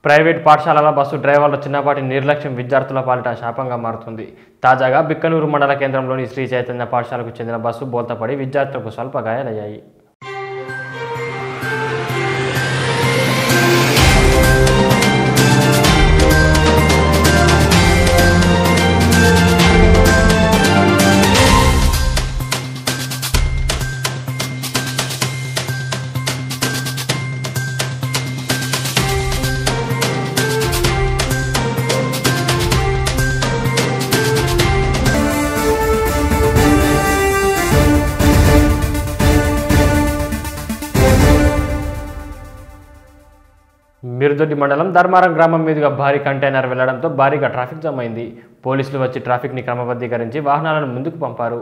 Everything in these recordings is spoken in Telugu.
ప్రైవేట్ పాఠశాలల బస్సు డ్రైవర్ల చిన్నపాటి నిర్లక్ష్యం విద్యార్థుల పాలిట శాపంగా మారుతుంది తాజాగా బిక్కనూరు మండల కేంద్రంలోని శ్రీ చైతన్య పాఠశాలకు చెందిన బస్సు బోల్తపడి విద్యార్థులకు స్వల్ప గాయాలయ్యాయి మిరుదొడ్డి మండలం ధర్మారం గ్రామం మీదుగా భారీ కంటైనర్ వెళ్లడంతో భారీగా ట్రాఫిక్ జామ్ అయింది పోలీసులు వచ్చి ట్రాఫిక్ని క్రమబద్ధీకరించి వాహనాలను ముందుకు పంపారు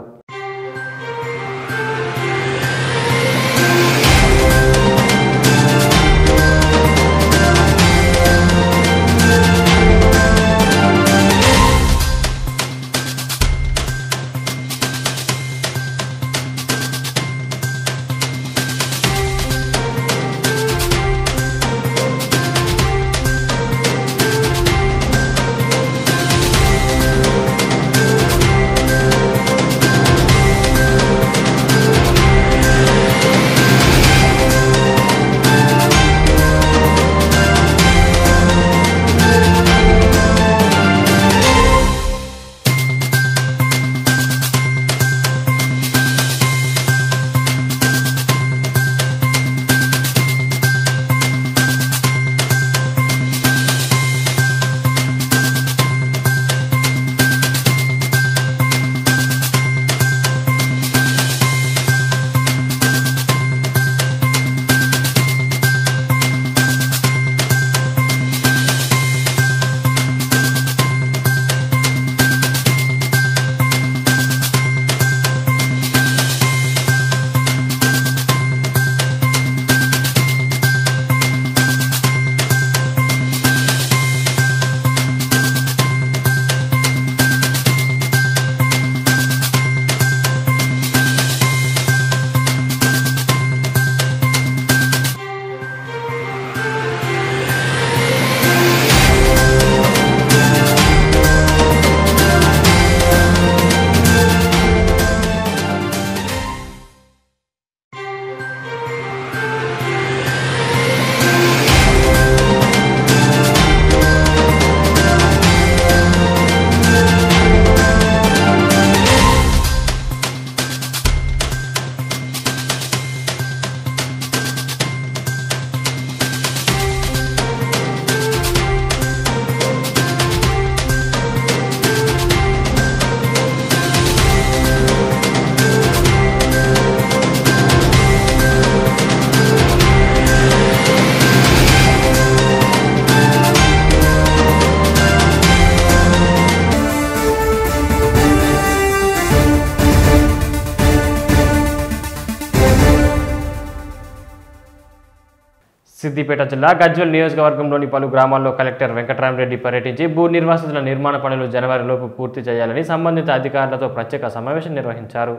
సిద్దిపేట జిల్లా గజ్వెల్ నియోజకవర్గంలోని పలు గ్రామాల్లో కలెక్టర్ వెంకటరామరెడ్డి పర్యటించి భూ నిర్వాసితుల నిర్మాణ పనులు జనవరిలోపు పూర్తి చేయాలని సంబంధిత అధికారులతో ప్రత్యేక సమావేశం నిర్వహించారు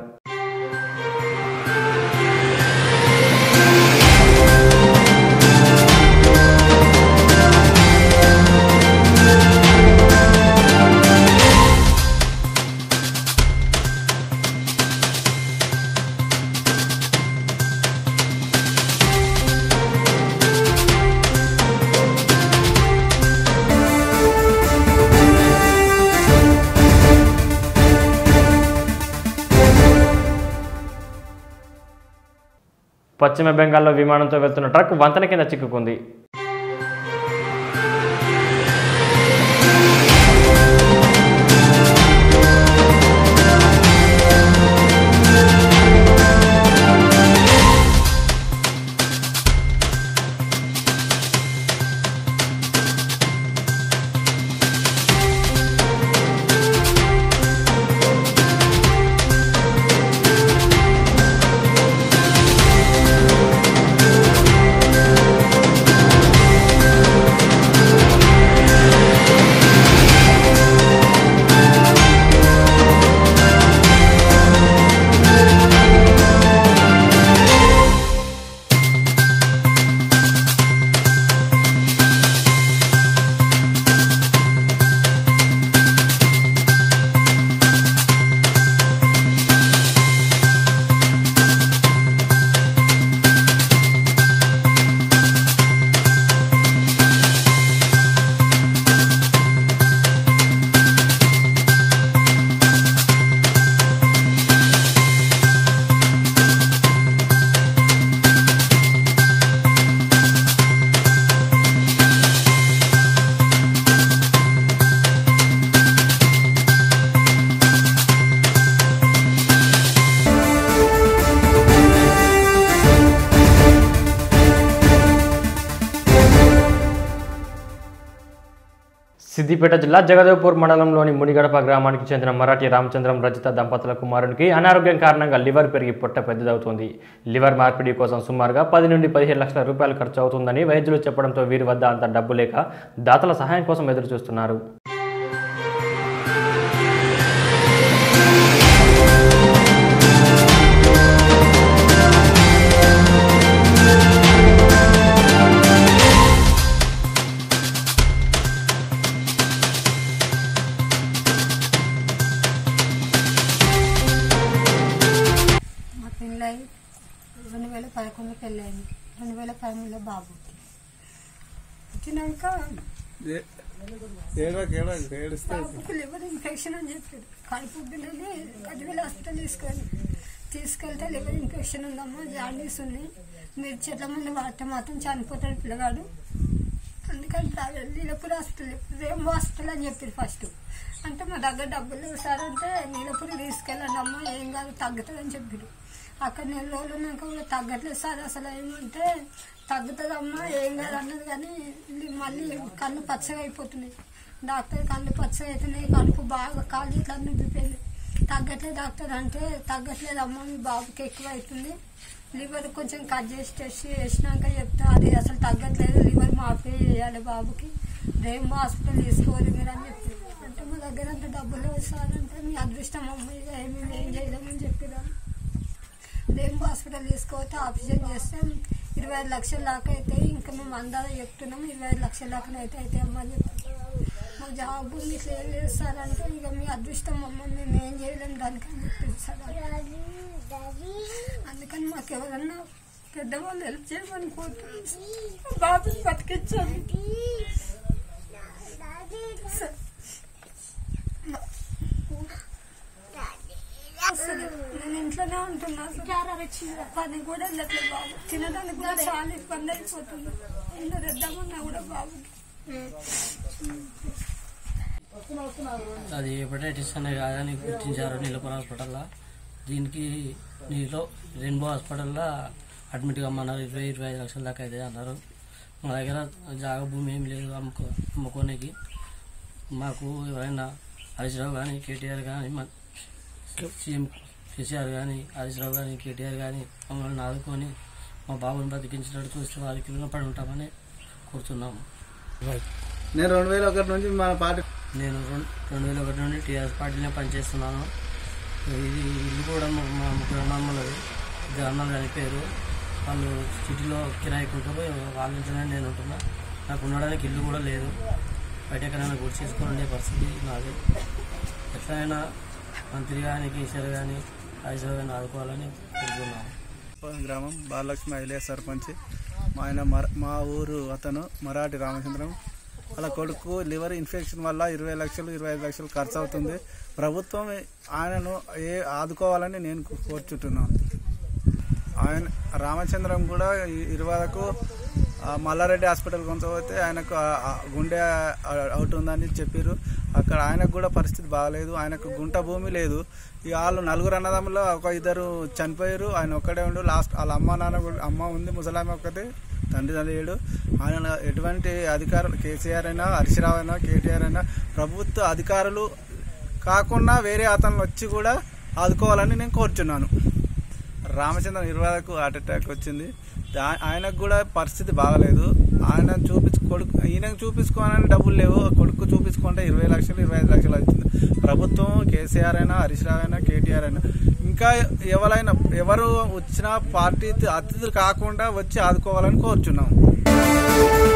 పశ్చిమ బెంగాల్లో విమానంతో వెళ్తున్న ట్రక్ వంతెన కింద చిక్కుకుంది సిద్దిపేట జిల్లా జగదేవ్పూర్ మండలంలోని మునిగడప గ్రామానికి చెందిన మరాఠీ రామచంద్రం రజిత దంపతుల కుమారునికి అనారోగ్యం కారణంగా లివర్ పెరిగి పొట్ట పెద్దదవుతుంది లివర్ మార్పిడి కోసం సుమారుగా పది నుండి పదిహేను లక్షల రూపాయలు ఖర్చు అవుతుందని వైద్యులు చెప్పడంతో వీరి వద్ద అంత డబ్బు లేక దాతల సహాయం కోసం ఎదురు చూస్తున్నారు మా పెళ్ళై రెండు వేల పదకొండు పెళ్ళైంది రెండు వేల పదమూడులో బాబు వచ్చినాక ఏడవకు ఏడవకు ఏడుస్తే బాబుకి లివర్ ఇన్ఫెక్షన్ అని చెప్పాడు కడుపు బిల్లని గదివేల హాస్పిటల్ తీసుకొని తీసుకెళ్తే లివర్ ఇన్ఫెక్షన్ ఉందమ్మా జాండీస్ ఉంది మీరు చెట్ల ముందు వాడితే మాత్రం చనిపోతాడు పిల్లగాడు అందుకని నీలపూరి హాస్పిటల్ రేంబో హాస్పిటల్ అని చెప్పారు ఫస్ట్ అంటే మా దగ్గర డబ్బులు లేవు సార్ అంటే నీలపూరి తీసుకెళ్ళండి అమ్మ ఏం కాదు తగ్గుతుందని చెప్పారు అక్కడ నెల రోజులు ఉన్నాక కూడా తగ్గట్లేదు సార్ అసలు ఏమంటే తగ్గుతుందమ్మా ఏం కాదు అన్నది కానీ ఇది మళ్ళీ కళ్ళు పచ్చగా అయిపోతున్నాయి డాక్టర్ కళ్ళు పచ్చగా అవుతున్నాయి కడుపు బాగా కాళ్ళు ఇట్లా నింపిపోయింది తగ్గట్లేదు డాక్టర్ అంటే తగ్గట్లేదు అమ్మ మీ బాబుకి ఎక్కువ అవుతుంది లివర్ కొంచెం కట్ చేసి టెస్ట్ చేసినాక చెప్తా అది అసలు తగ్గట్లేదు లివర్ మాఫీ చేయాలి బాబుకి రేంబో హాస్పిటల్ తీసుకోవాలి మీరు అని చెప్పి అంటే మా దగ్గర అంత డబ్బులు వస్తారంటే మీ అదృష్టం అమ్మాయి మేము ఏం చేయలేమని చెప్పిదాం రేంబో హాస్పిటల్ తీసుకోతే ఆపరేషన్ చేస్తే ఇరవై ఐదు లక్షల దాకా అవుతాయి ఇంకా మేము అందాదా చెప్తున్నాం ఇరవై ఐదు లక్షల దాకా అయితే అయితే అమ్మ అని చెప్పి మా జాబ్ ఇట్లా ఏం లేదు సార్ అంటే ఇక మీ అదృష్టం అమ్మ మేము ఏం చేయలేము దానికి అని చెప్పి సార్ అందుకని మాకు ఎవరన్నా పెద్దవాళ్ళు హెల్ప్ చేయమని కోరుతున్నాం బాబు బతికించాలి సార్. అసలు నేను ఇంట్లోనే ఉంటున్నా అసలు. పని కూడా వెళ్ళట్లేదు బాబు తినడానికి కూడా చాలా ఇబ్బంది అయిపోతుంది ఇల్లు రెద్దామన్నా కూడా బాబుకి అది హెపటైటిస్ అనే వ్యాధిని గుర్తించారు నీలపుర హాస్పిటల్లో దీనికి నీలో రెయిన్బో హాస్పిటల్లో అడ్మిట్ కమ్మన్నారు ఇరవై ఇరవై ఐదు లక్షల దాకా అయితే అన్నారు మా దగ్గర జాగ భూమి ఏం లేదు అమ్ముకో అమ్ముకోనికి మాకు ఎవరైనా హరీశ్రావు కానీ కేటీఆర్ కానీ మా సీఎం కేసీఆర్ కానీ హరీశ్రావు కానీ కేటీఆర్ కానీ మమ్మల్ని ఆదుకొని మా బాబుని బతికించినట్టు చూస్తే వారికి రుణపడి ఉంటామని కోరుతున్నాము నేను రెండు వేల ఒకటి నుంచి మన పార్టీ నేను రెండు రెండు వేల ఒకటి నుండి టీఆర్ఎస్ పార్టీలో పనిచేస్తున్నాను ఇది ఇల్లు కూడా మా మా ముగ్గురు అన్నమ్మలది ఇద్దరు అన్నలు చనిపోయారు వాళ్ళు సిటీలో కిరాయికి ఉంటారు వాళ్ళ ఇంట్లోనే నేను ఉంటున్నా నాకు ఉండడానికి ఇల్లు కూడా లేదు బయట ఎక్కడైనా గుడి చేసుకొని ఉండే పరిస్థితి నాది ఎట్లయినా మంత్రి కానీ కేసీఆర్ కానీ హరీశ్రావు కానీ ఆదుకోవాలని కోరుతున్నాను గ్రామం బాలలక్ష్మి ఐలే సర్పంచ్ మా ఆయన మర మా ఊరు అతను మరాఠీ రామచంద్రం వాళ్ళ కొడుకు లివర్ ఇన్ఫెక్షన్ వల్ల ఇరవై లక్షలు ఇరవై ఐదు లక్షలు ఖర్చు అవుతుంది ప్రభుత్వం ఆయనను ఏ ఆదుకోవాలని నేను కోరుచుంటున్నాను ఆయన రామచంద్రం కూడా ఇ- ఇరువరకు ఆ, మల్లారెడ్డి హాస్పిటల్ కొంతపోతే ఆయనకు ఆ- ఆ గుండె ఆ- అవుట్ ఉందని చెప్పారు అక్కడ ఆయనకు కూడా పరిస్థితి బాగాలేదు ఆయనకు గుంట భూమి లేదు ఇక వాళ్ళు నలుగురు అన్నదమ్ములో ఒక ఇద్దరు చనిపోయారు ఆయన ఒక్కడే ఉండు లాస్ట్ వాళ్ళ అమ్మ నాన్న కూడా అమ్మ ఉంది ముసలామె ఒక్కతే తండ్రి లేడు ఆయన ఎటువంటి అధికారులు కేసీఆర్ అయినా హరీశ్రావు అయినా కేటీఆర్ అయినా ప్రభుత్వ అధికారులు కాకుండా వేరే అతను వచ్చి కూడా ఆదుకోవాలని నేను కోరుచున్నాను రామచంద్రన్ ఇరవైకు హార్ట్ అటాక్ వచ్చింది దా- ఆయనకు కూడా పరిస్థితి బాగలేదు ఆయన చూపించు కొడుకు ఈయనకు చూపించుకోవాలని డబ్బులు లేవు కొడుకు చూపించుకుంటే ఇరవై లక్షలు ఇరవై ఐదు లక్షలు అవుతుంది ప్రభుత్వం కేసీఆర్ అయినా హరీష్ రావు అయినా కేటీఆర్ అయినా ఇంకా ఎవరైనా ఎవరు వచ్చినా పార్టీ అతిథులు కాకుండా వచ్చి ఆదుకోవాలని కోరుచున్నాం